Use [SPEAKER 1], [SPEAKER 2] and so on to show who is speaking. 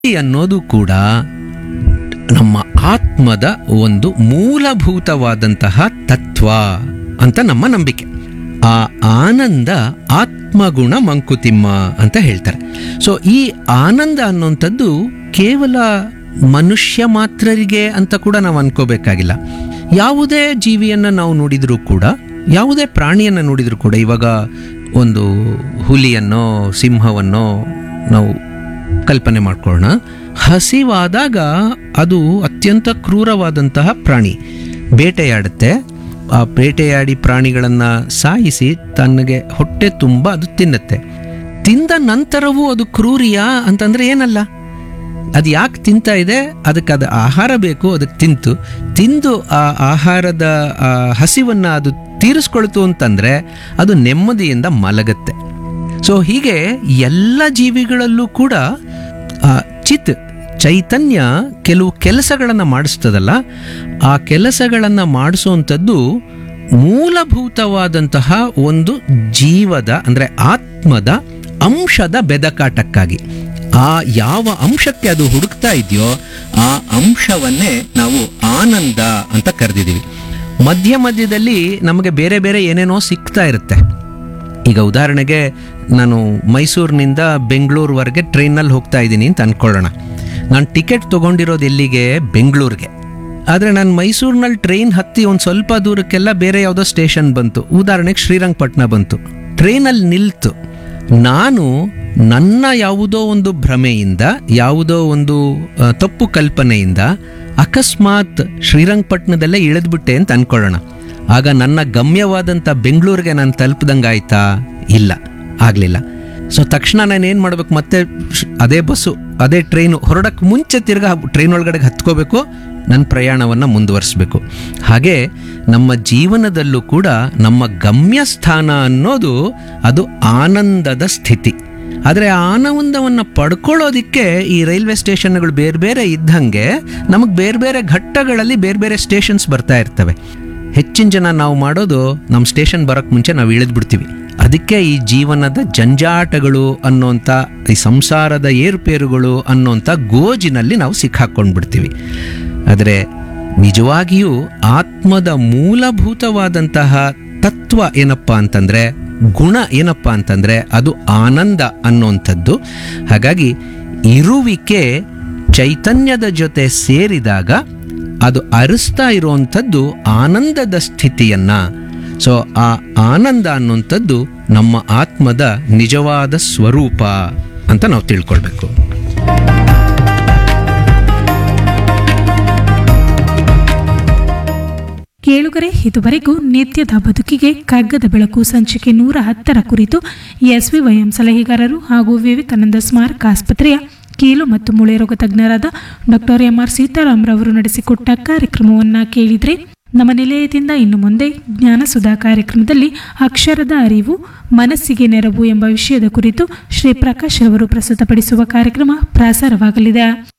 [SPEAKER 1] ಅನ್ನೋದು ಕೂಡ ನಮ್ಮ ಆತ್ಮದ ಒಂದು ಮೂಲಭೂತವಾದಂತಹ ತತ್ವ ಅಂತ ನಮ್ಮ ನಂಬಿಕೆ ಆ ಆನಂದ ಆತ್ಮಗುಣ ಮಂಕುತಿಮ್ಮ ಅಂತ ಹೇಳ್ತಾರೆ ಸೊ ಈ ಆನಂದ ಅನ್ನುವಂಥದ್ದು ಕೇವಲ ಮನುಷ್ಯ ಮಾತ್ರರಿಗೆ ಅಂತ ಕೂಡ ನಾವು ಅನ್ಕೋಬೇಕಾಗಿಲ್ಲ ಯಾವುದೇ ಜೀವಿಯನ್ನು ನಾವು ನೋಡಿದರೂ ಕೂಡ ಯಾವುದೇ ಪ್ರಾಣಿಯನ್ನು ನೋಡಿದರೂ ಕೂಡ ಇವಾಗ ಒಂದು ಹುಲಿಯನ್ನೋ ಸಿಂಹವನ್ನೋ ನಾವು ಕಲ್ಪನೆ ಮಾಡ್ಕೊಳ್ಳೋಣ ಹಸಿವಾದಾಗ ಅದು ಅತ್ಯಂತ ಕ್ರೂರವಾದಂತಹ ಪ್ರಾಣಿ ಬೇಟೆಯಾಡುತ್ತೆ ಆ ಬೇಟೆಯಾಡಿ ಪ್ರಾಣಿಗಳನ್ನು ಸಾಯಿಸಿ ತನಗೆ ಹೊಟ್ಟೆ ತುಂಬ ಅದು ತಿನ್ನುತ್ತೆ ತಿಂದ ನಂತರವೂ ಅದು ಕ್ರೂರಿಯಾ ಅಂತಂದ್ರೆ ಏನಲ್ಲ ಅದು ಯಾಕೆ ತಿಂತಾ ಇದೆ ಅದಕ್ಕೆ ಅದು ಆಹಾರ ಬೇಕು ಅದಕ್ಕೆ ತಿಂತು ತಿಂದು ಆ ಆಹಾರದ ಆ ಹಸಿವನ್ನು ಅದು ತೀರಿಸ್ಕೊಳ್ತು ಅಂತಂದ್ರೆ ಅದು ನೆಮ್ಮದಿಯಿಂದ ಮಲಗತ್ತೆ ಸೊ ಹೀಗೆ ಎಲ್ಲ ಜೀವಿಗಳಲ್ಲೂ ಕೂಡ ಆ, ಚಿತ್ ಚೈತನ್ಯ ಕೆಲವು ಕೆಲಸಗಳನ್ನು ಮಾಡಿಸ್ತದಲ್ಲ ಆ ಕೆಲಸಗಳನ್ನು ಮಾಡಿಸುವಂಥದ್ದು ಮೂಲಭೂತವಾದಂತಹ ಒಂದು ಜೀವದ ಅಂದರೆ ಆತ್ಮದ ಅಂಶದ ಬೆದಕಾಟಕ್ಕಾಗಿ ಆ ಯಾವ ಅಂಶಕ್ಕೆ ಅದು ಹುಡುಕ್ತಾ ಇದೆಯೋ ಆ ಅಂಶವನ್ನೇ ನಾವು ಆನಂದ ಅಂತ ಕರೆದಿದ್ದೀವಿ ಮಧ್ಯ ಮಧ್ಯದಲ್ಲಿ ನಮಗೆ ಬೇರೆ ಬೇರೆ ಏನೇನೋ ಸಿಗ್ತಾ ಇರುತ್ತೆ ಈಗ ಉದಾಹರಣೆಗೆ ನಾನು ಮೈಸೂರಿನಿಂದ ಬೆಂಗಳೂರುವರೆಗೆ ಟ್ರೈನಲ್ಲಿ ಹೋಗ್ತಾ ಇದ್ದೀನಿ ಅಂತ ಅನ್ಕೊಳ್ಳೋಣ ನಾನು ಟಿಕೆಟ್ ತೊಗೊಂಡಿರೋದು ಎಲ್ಲಿಗೆ ಬೆಂಗಳೂರಿಗೆ ಆದರೆ ನಾನು ಮೈಸೂರಿನಲ್ಲಿ ಟ್ರೈನ್ ಹತ್ತಿ ಒಂದು ಸ್ವಲ್ಪ ದೂರಕ್ಕೆಲ್ಲ ಬೇರೆ ಯಾವುದೋ ಸ್ಟೇಷನ್ ಬಂತು ಉದಾಹರಣೆಗೆ ಶ್ರೀರಂಗಪಟ್ಟಣ ಬಂತು ಟ್ರೈನಲ್ಲಿ ನಿಲ್ತು ನಾನು ನನ್ನ ಯಾವುದೋ ಒಂದು ಭ್ರಮೆಯಿಂದ ಯಾವುದೋ ಒಂದು ಆ, ತಪ್ಪು ಕಲ್ಪನೆಯಿಂದ ಅಕಸ್ಮಾತ್ ಶ್ರೀರಂಗಪಟ್ಟಣದಲ್ಲೇ ಇಳಿದ್ಬಿಟ್ಟೆ ಅಂತ ಅನ್ಕೊಳ್ಳೋಣ ಆಗ ನನ್ನ ಗಮ್ಯವಾದಂಥ ಬೆಂಗಳೂರಿಗೆ ನಾನು ತಲುಪ್ದಂಗಾಯ್ತಾ ಇಲ್ಲ ಆಗಲಿಲ್ಲ ಸೊ ತಕ್ಷಣ ನಾನು ಏನು ಮಾಡ್ಬೇಕು ಮತ್ತೆ ಶ್- ಅದೇ ಬಸ್ಸು ಅದೇ ಟ್ರೈನು ಹೊರಡಕ್ಕೆ ಮುಂಚೆ ತಿರ್ಗಾ ಟ್ರೈನ್ ಒಳಗಡೆ ಹತ್ಕೋಬೇಕು ನನ್ನ ಪ್ರಯಾಣವನ್ನು ಮುಂದುವರಿಸಬೇಕು ಹಾಗೆ ನಮ್ಮ ಜೀವನದಲ್ಲೂ ಕೂಡ ನಮ್ಮ ಗಮ್ಯಸ್ಥಾನ ಅನ್ನೋದು ಅದು ಆನಂದದ ಸ್ಥಿತಿ ಆದರೆ ಆ ಆನಂದವನ್ನು ಪಡ್ಕೊಳ್ಳೋದಿಕ್ಕೆ ಈ ರೈಲ್ವೆ ಸ್ಟೇಷನ್ಗಳು ಬೇರೆ ಬೇರೆ ಇದ್ದಂಗೆ ನಮಗೆ ಬೇರೆ ಬೇರೆ ಘಟ್ಟಗಳಲ್ಲಿ ಬೇರೆ ಬೇರೆ ಸ್ಟೇಷನ್ಸ್ ಬರ್ತಾ ಇರ್ತವೆ ಹೆಚ್ಚಿನ ಜನ ನಾವು ಮಾಡೋದು ನಮ್ಮ ಸ್ಟೇಷನ್ ಬರೋಕ್ಕೆ ಮುಂಚೆ ನಾವು ಇಳಿದ್ಬಿಡ್ತೀವಿ ಅದಕ್ಕೆ ಈ ಜೀವನದ ಜಂಜಾಟಗಳು ಅನ್ನೋಂಥ ಈ ಸಂಸಾರದ ಏರುಪೇರುಗಳು ಅನ್ನೋಂಥ ಗೋಜಿನಲ್ಲಿ ನಾವು ಸಿಕ್ಕಾಕೊಂಡ್ಬಿಡ್ತೀವಿ ಆದರೆ ನಿಜವಾಗಿಯೂ ಆತ್ಮದ ಮೂಲಭೂತವಾದಂತಹ ತತ್ವ ಏನಪ್ಪ ಅಂತಂದ್ರೆ ಗುಣ ಏನಪ್ಪ ಅಂತಂದ್ರೆ ಅದು ಆನಂದ ಅನ್ನೋಂಥದ್ದು ಹಾಗಾಗಿ ಇರುವಿಕೆ ಚೈತನ್ಯದ ಜೊತೆ ಸೇರಿದಾಗ ಅದು ಅರಿಸ್ತಾ ಇರುವಂಥದ್ದು ಆನಂದದ ಸ್ಥಿತಿಯನ್ನ ಸೊ ಆ ಆನಂದ ಅನ್ನುವಂಥದ್ದು ನಮ್ಮ ಆತ್ಮದ ನಿಜವಾದ ಸ್ವರೂಪ ಅಂತ ನಾವು ತಿಳ್ಕೊಳ್ಬೇಕು
[SPEAKER 2] ಕೇಳುಗರೆ ಇದುವರೆಗೂ ನಿತ್ಯದ ಬದುಕಿಗೆ ಕಗ್ಗದ ಬೆಳಕು ಸಂಚಿಕೆ ನೂರ ಹತ್ತರ ಕುರಿತು ಎಸ್ವಿವೈಎಂ ಸಲಹೆಗಾರರು ಹಾಗೂ ವಿವೇಕಾನಂದ ಸ್ಮಾರಕ ಆಸ್ಪತ್ರೆಯ ಕೀಲು ಮತ್ತು ಮೂಳೆ ರೋಗ ತಜ್ಞರಾದ ಡಾಕ್ಟರ್ ಎಂಆರ್ ಸೀತಾರಾಮ್ರವರು ನಡೆಸಿಕೊಟ್ಟ ಕಾರ್ಯಕ್ರಮವನ್ನು ಕೇಳಿದ್ರೆ ನಮ್ಮ ನಿಲಯದಿಂದ ಇನ್ನು ಮುಂದೆ ಜ್ಞಾನಸುಧಾ ಕಾರ್ಯಕ್ರಮದಲ್ಲಿ ಅಕ್ಷರದ ಅರಿವು ಮನಸ್ಸಿಗೆ ನೆರವು ಎಂಬ ವಿಷಯದ ಕುರಿತು ಶ್ರೀ ಪ್ರಕಾಶ್ ರವರು ಪ್ರಸ್ತುತಪಡಿಸುವ ಕಾರ್ಯಕ್ರಮ ಪ್ರಸಾರವಾಗಲಿದೆ